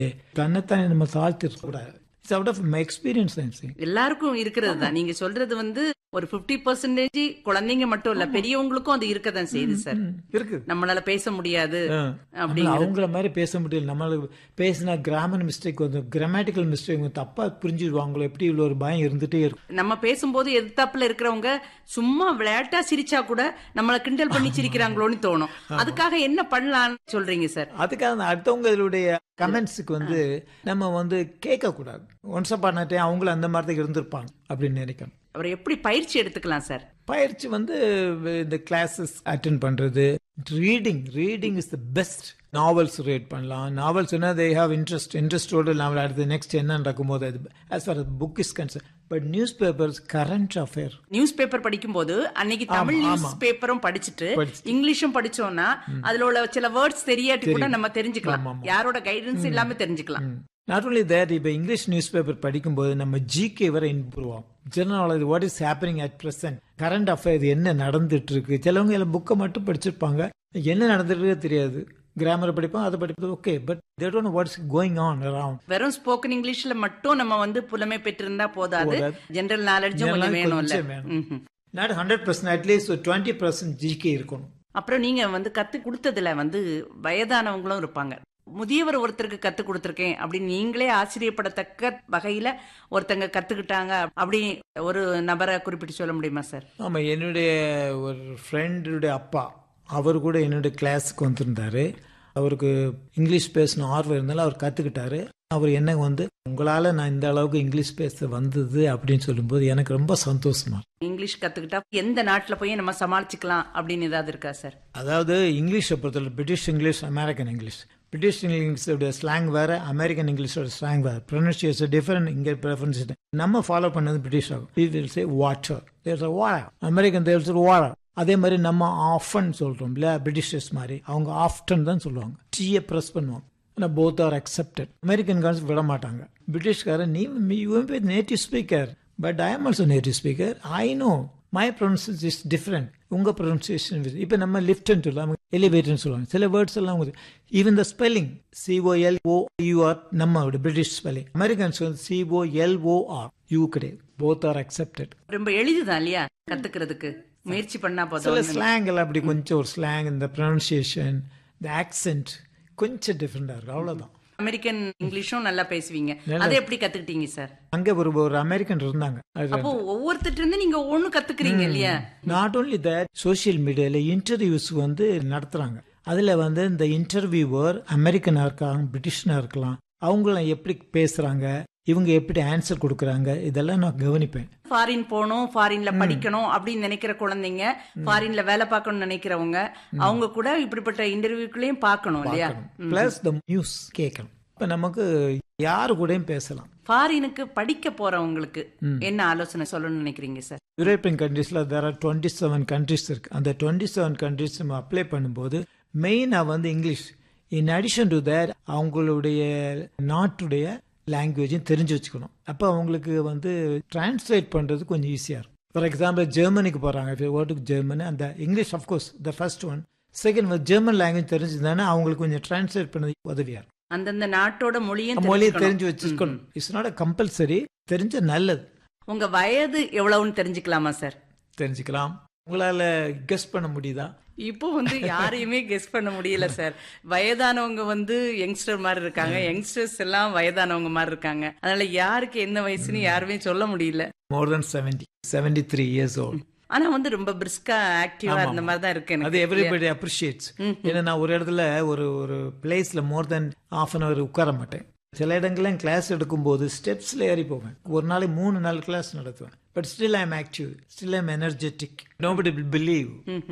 தன்னைத்தானே நம்ம தாழ்த்திருக்க கூடாது it's out of my experience எல்லாருக்கும் இருக்கிறது தான் நீங்க சொல்றது வந்து ஒரு 50% பர்சன்டேஜ் குழந்தைங்க மட்டும் இல்ல பெரியவங்களுக்கும் அது இருக்கதான் செய்யுது சார் இருக்கு நம்மளால பேச முடியாது நம்மள அப்படிங்கிறது அவங்கள மாதிரி பேச முடியல நம்மளுக்கு பேசினா கிராமர் மிஸ்டேக் வந்து கிராமட்டிக்கல் மிஸ்டேக் தப்பா புரிஞ்சுடுவாங்களோ எப்படி இவ்வளோ ஒரு பயம் இருந்துட்டே இருக்கும் நம்ம பேசும்போது எதிர்த்தாப்புல இருக்கிறவங்க சும்மா விளையாட்டா சிரிச்சா கூட நம்மள கிண்டல் பண்ணி சிரிக்கிறாங்களோன்னு தோணும் அதுக்காக என்ன பண்ணலாம்னு சொல்றீங்க சார் அதுக்காக அந்த அடுத்தவங்களுடைய கமெண்ட்ஸுக்கு வந்து நம்ம வந்து கேட்க கூடாது ஒன்ஸ் அப்பான டைம் அவங்களும் அந்த மாதிரி தான் இருந்திருப்பாங்க அப்படின்னு நினைக்கணும் அவர் எப்படி பயிற்சி எடுத்துக்கலாம் சார் பயிற்சி வந்து இந்த கிளாஸஸ் அட்டென்ட் பண்றது reading reading is the best novels read பண்ணலாம் நாவல்ஸ் தே ஹாவ் இன்ட்ரெஸ்ட் இன்ட்ரெஸ்டோடு நாவல் அடுத்து நெக்ஸ்ட் என்ன நடக்கும்போது அது as far book is concern but newspapers current affair newspaper படிக்கும்போது அன்னைக்கு தமிழ் நியூஸ் பேப்பரும் படிச்சுட்டு படிச்சுட்டு. இங்கிலீஷும் படிச்சோம்னா அதுல உள்ள சில வேர்ட்ஸ் தெரியாட்டி கூட நம்ம தெரிஞ்சுக்கலாம் ஆமா, ஆமா. யாரோட கைடன்ஸ் இல்லாம தெரிஞ்சுக்கலாம் நாட் ஓன்லி தேட் இப்போ இங்கிலீஷ் நியூஸ் பேப்பர் படிக்கும்போது நம்ம ஜிகே வரை இம்ப்ரூவ் ஆகும் general knowledge what is happening at present current affair என்ன நடந்துட்டு இருக்கு சிலவங்க எல்லாம் புக்கை மட்டும் படிச்சிருப்பாங்க என்ன நடந்துட்டு இருக்கே தெரியாது கிராமர் படிப்பாங்க அதை படிப்பது okay but they don't what's going on around வெறும் ஸ்போக்கன் இங்கிலீஷ்ல மட்டும் நம்ம வந்து புலமை பெற்றிருந்தா போதாது போதாது. ஜெனரல் நாலேஜும் கொஞ்சம் வேணும்ல கொஞ்சம் வேணும். ம்ஹும். நாட் ஹண்ட்ரட் பர்சன்ட் அட்லீஸ்ட் ஒரு டுவெண்ட்டி பர்சன்ட் ஜிகே இருக்கணும் அப்புறம் நீங்க வந்து கத்து கொடுத்ததுல வந்து வயதானவங்களும் இருப்பாங்க முதியவர் ஒருத்தருக்கு கத்து கொடுத்துருக்கேன் அப்படின்னு நீங்களே ஆச்சரியப்படத்தக்க வகையில ஒருத்தங்க கத்துக்கிட்டாங்க அப்படி ஒரு நபரை குறிப்பிட்டு சொல்ல முடியுமா சார் ஆமாம் என்னுடைய ஒரு ஃப்ரெண்டுடைய அப்பா அவர் கூட என்னுடைய கிளாஸுக்கு வந்திருந்தாரு அவருக்கு இங்கிலீஷ் பேசணும் ஆர்வம் இருந்தாலும் அவர் கற்றுக்கிட்டாரு அவர் என்ன வந்து உங்களால் நான் இந்த அளவுக்கு இங்கிலீஷ் பேச வந்தது அப்படின்னு சொல்லும்போது எனக்கு ரொம்ப சந்தோஷமா இருக்கு. இங்கிலீஷ் கத்துக்கிட்டா எந்த நாட்டுல போய் நம்ம சமாளிச்சுக்கலாம் அப்படின்னு ஏதாவது இருக்கா சார் அதாவது இங்கிலீஷை பொறுத்தவரை British English American English British இங்கிலீஷோட ஸ்லாங் வேற அமெரிக்கன் இங்கிலீஷோட ஸ்லாங் வேற ப்ரொனன்சியேஷன் டிஃபரெண்ட் இங்கே ப்ரெஃபரன்ஸ் நம்ம ஃபாலோ பண்ணது பிரிட்டிஷ் ஆகும் will say water there's water American there's water அதே மாதிரி நம்ம ஆஃபன் சொல்றோம் இல்லையா பிரிட்டிஷர்ஸ் மாதிரி அவங்க ஆஃப்டன் தான் சொல்லுவாங்க டீயை ப்ரெஸ் பண்ணுவாங்க ஆனால் both are accepted American cars விட மாட்டாங்க பிரிட்டிஷ்காரன் நீ you native speaker but I am also native speaker I know my pronunciation is different உங்க ப்ரொனன்சியேஷன் இப்போ நம்ம லிஃப்ட்னு சொல்லுவாங்க எலிவேட்டர்னு சொல்லுவாங்க சில வேர்ட்ஸ் எல்லாம் even the spelling C O L O U R நம்ம பிரிட்டிஷ் ஸ்பெல்லிங் அமெரிக்கன்ஸ் வந்து சிஓஎல்ஓஆர் யூ கிடையாது போத் ஆர் அக்செப்டட் ரொம்ப எளிதுதான் இல்லையா கத்துக்கிறதுக்கு முயற்சி பண்ணா சில போதும் ஸ்லாங் எல்லாம் அப்படி கொஞ்சம் ஒரு ஸ்லாங் இந்த ப்ரொனன்சியேஷன் இந்த ஆக்சென்ட் கொஞ்சம் டிஃப்ரெண்டாக இருக்கும் அவ்வளோதான் அமெரிக்கன் இங்கிலீஷும் நல்லா பேசுவீங்க அதை எப்படி கத்துக்கிட்டீங்க சார் அங்கே ஒரு ஒரு அமெரிக்கன் இருந்தாங்க அது அப்போ ஒவ்வொருத்தர் இருந்து நீங்க ஒண்ணு கத்துக்கிறீங்க இல்லையா நாட் ஓன்லி தட் சோஷியல் மீடியாவில் இன்டர்வியூஸ் வந்து நடத்துகிறாங்க அதில் வந்து இந்த இன்டர்வியூவர் அமெரிக்கனாக இருக்கலாம் பிரிட்டிஷனாக இருக்கலாம் அவங்கள எப்படி பேசுகிறாங்க இவங்க எப்படி ஆன்சர் கொடுக்குறாங்க இதெல்லாம் நான் கவனிப்பேன் ஃபாரின் போகணும் ஃபாரின்ல படிக்கணும் அப்படின்னு நினைக்கிற குழந்தைங்க ஃபாரின்ல வேலை பார்க்கணும்னு நினைக்கிறவங்க அவங்க கூட இப்படிப்பட்ட இன்டர்வியூக்குள்ளேயும் பார்க்கணும் இல்லையா ப்ளஸ் த நியூஸ் கேட்கணும் இப்போ நமக்கு யாரு கூடயும் பேசலாம் ஃபாரினுக்கு படிக்க போறவங்களுக்கு என்ன ஆலோசனை சொல்லணும்னு நினைக்கிறீங்க சார் யூரோப்பியன் கண்ட்ரீஸில் there are twenty seven countries இருக்கு அந்த டுவெண்ட்டி செவன் கண்ட்ரிஸ் நம்ம அப்ளை பண்ணும்போது மெயினாக வந்து English in addition to that அவங்களுடைய நாட்டுடைய லாங்குவேஜும் தெரிஞ்சு வச்சுக்கணும் அப்போ அவங்களுக்கு வந்து டிரான்ஸ்லேட் பண்ணுறது கொஞ்சம் ஈஸியாக இருக்கும் ஃபார் எக்ஸாம்பிள் ஜெர்மனிக்கு போகிறாங்க ஓட்டுக்கு ஜெர்மனி அந்த English of course the first one second வந்து ஜெர்மன் லாங்குவேஜ் தெரிஞ்சதுன்னா அவங்களுக்கு கொஞ்சம் டிரான்ஸ்லேட் பண்ணது உதவியாக இருக்கும் அந்தந்த நாட்டோட மொழியும் மொழியை தெரிஞ்சுக்கணும். தெரிஞ்சு வச்சுக்கணும் இட்ஸ் நாட் கம்பல்சரி தெரிஞ்ச நல்லது உங்க வயது எவ்வளவுன்னு தெரிஞ்சுக்கலாமா சார் தெரிஞ்சுக்கலாம் உங்களால கெஸ் பண்ண முடியுதா இப்போ வந்து யாரையுமே கெஸ் பண்ண முடியல சார் வயதானவங்க வந்து யங்ஸ்டர் மாதிரி இருக்காங்க யங்ஸ்டர்ஸ் எல்லாம் வயதானவங்க மாதிரி இருக்காங்க அதனால யாருக்கு என்ன வயசுன்னு யாருமே சொல்ல முடியல more than seventy seventy three years old ஆனா வந்து ரொம்ப பிரிஸ்கா ஆக்டிவா இருந்த மாதிரி தான் இருக்கு அது எனக்கு எவ்ரிபடி அப்ரிஷியேட்ஸ் ஏன்னா நான் ஒரு இடத்துல ஒரு ஒரு பிளேஸ்ல மோர் தென் ஆஃப் அன் அவர் உட்கார மாட்டேன் சில இடங்கள்ல கிளாஸ் எடுக்கும்போது ஸ்டெப்ஸ்ல ஏறி போவேன் ஒரு நாளைக்கு மூணு நாலு கிளாஸ் நடத்துவேன் but still I am active still I am energetic nobody believe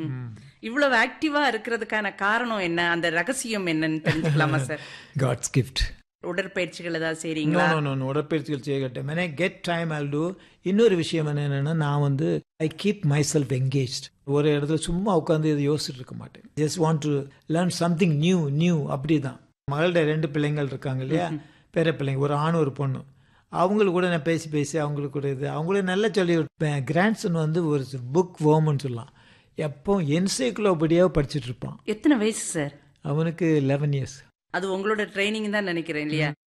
இவ்வளவு ஆக்டிவா இருக்கிறதுக்கான காரணம் என்ன அந்த ரகசியம் என்னன்னு தெரிஞ்சுக்கலாமா சார் காட்ஸ் கிஃப்ட் உடற்பயிற்சிகள் ஏதாவது நோ செய்றீங்களா நோ நோ உடற்பயிற்சிகள் செய்யட்டேன் மேனே கெட் டைம் ஐ டூ இன்னொரு விஷயம் என்னன்னா நான் வந்து I keep myself engage ஒரு இடத்துல சும்மா உட்காந்து இதை யோசிச்சுட்டு இருக்க மாட்டேன் just want to learn something new new அப்படி தான் மகள்கிட்ட ரெண்டு பிள்ளைங்கள் இருக்காங்க இல்லையா பேர பிள்ளைங்க ஒரு ஆண் ஒரு பொண்ணு அவங்களுக்கு கூட நான் பேசி பேசி அவங்களுக்கு கூட இது அவங்களே நல்லா சொல்லி கொடுப்பேன் கிராண்ட்சன் வந்து ஒரு புக் வோம்னு சொல்லலாம் எப்போ என்சைக்ளோபடியாக படிச்சுட்டு இருப்பான் எத்தனை வயசு சார் அவனுக்கு லெவன் இயர்ஸ் அது உங்களோட ட்ரைனிங் தான் நினைக்கிறேன் இல்லையா